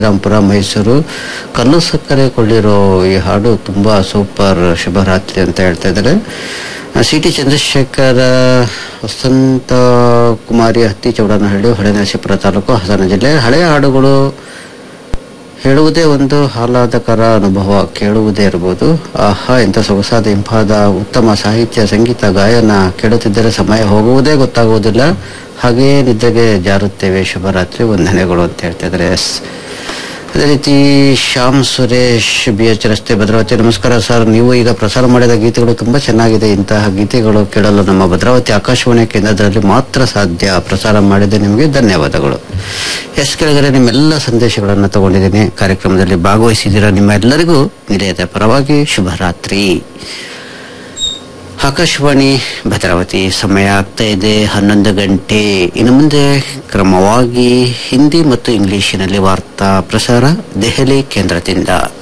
ರಾಂಪುರ ಮೈಸೂರು ಕಲ್ಲು ಸಕ್ಕರೆ ಕೊಳ್ಳಿರೋ ಈ ಹಾಡು ತುಂಬಾ ಸೂಪರ್ ಶುಭರಾತ್ರಿ ಅಂತ ಹೇಳ್ತಾ ಇದ್ದಾರೆ ಸಿ ಟಿ ಚಂದ್ರಶೇಖರ ವಸಂತ ಕುಮಾರಿ ಹತ್ತಿ ಚೌಡನಹಳ್ಳಿ ಹೊಳೆನರಸೀಪುರ ತಾಲೂಕು ಹಾಸನ ಜಿಲ್ಲೆ ಹಳೆಯ ಹಾಡುಗಳು ಹೇಳುವುದೇ ಒಂದು ಆಹ್ಲಾದಕರ ಅನುಭವ ಕೇಳುವುದೇ ಇರಬಹುದು ಆಹಾ ಎಂತ ಸೊಗಸಾದ ಇಂಪಾದ ಉತ್ತಮ ಸಾಹಿತ್ಯ ಸಂಗೀತ ಗಾಯನ ಕೇಳುತ್ತಿದ್ದರೆ ಸಮಯ ಹೋಗುವುದೇ ಗೊತ್ತಾಗುವುದಿಲ್ಲ ಹಾಗೆಯೇ ನಿದ್ರೆಗೆ ಜಾರುತ್ತೇವೆ ಶುಭರಾತ್ರಿ ವಂದನೆಗಳು ಅಂತ ಹೇಳ್ತಾ ಇದ್ದಾರೆ ಎಸ್ ಅದೇ ರೀತಿ ಶ್ಯಾಮ್ ಸುರೇಶ್ ಬಿ ಎಚ್ ರಸ್ತೆ ಭದ್ರಾವತಿ ನಮಸ್ಕಾರ ಸರ್ ನೀವು ಈಗ ಪ್ರಸಾರ ಮಾಡಿದ ಗೀತೆಗಳು ತುಂಬಾ ಚೆನ್ನಾಗಿದೆ ಇಂತಹ ಗೀತೆಗಳು ಕೇಳಲು ನಮ್ಮ ಭದ್ರಾವತಿ ಆಕಾಶವಾಣಿ ಕೇಂದ್ರದಲ್ಲಿ ಮಾತ್ರ ಸಾಧ್ಯ ಪ್ರಸಾರ ಮಾಡಿದ ನಿಮಗೆ ಧನ್ಯವಾದಗಳು ಎಸ್ ಕೆಳಗಡೆ ನಿಮ್ಮೆಲ್ಲ ಸಂದೇಶಗಳನ್ನು ತಗೊಂಡಿದ್ದೀನಿ ಕಾರ್ಯಕ್ರಮದಲ್ಲಿ ಭಾಗವಹಿಸಿದ್ದೀರಾ ನಿಮ್ಮ ಎಲ್ಲರಿಗೂ ನಿಲಯದ ಪರವಾಗಿ ಶುಭರಾತ್ರಿ ಆಕಾಶವಾಣಿ ಭದ್ರಾವತಿ ಸಮಯ ಆಗ್ತಾ ಇದೆ ಹನ್ನೊಂದು ಗಂಟೆ ಇನ್ನು ಮುಂದೆ ಕ್ರಮವಾಗಿ ಹಿಂದಿ ಮತ್ತು ಇಂಗ್ಲಿಷಿನಲ್ಲಿ ವಾರ್ತಾ ಪ್ರಸಾರ ದೆಹಲಿ ಕೇಂದ್ರದಿಂದ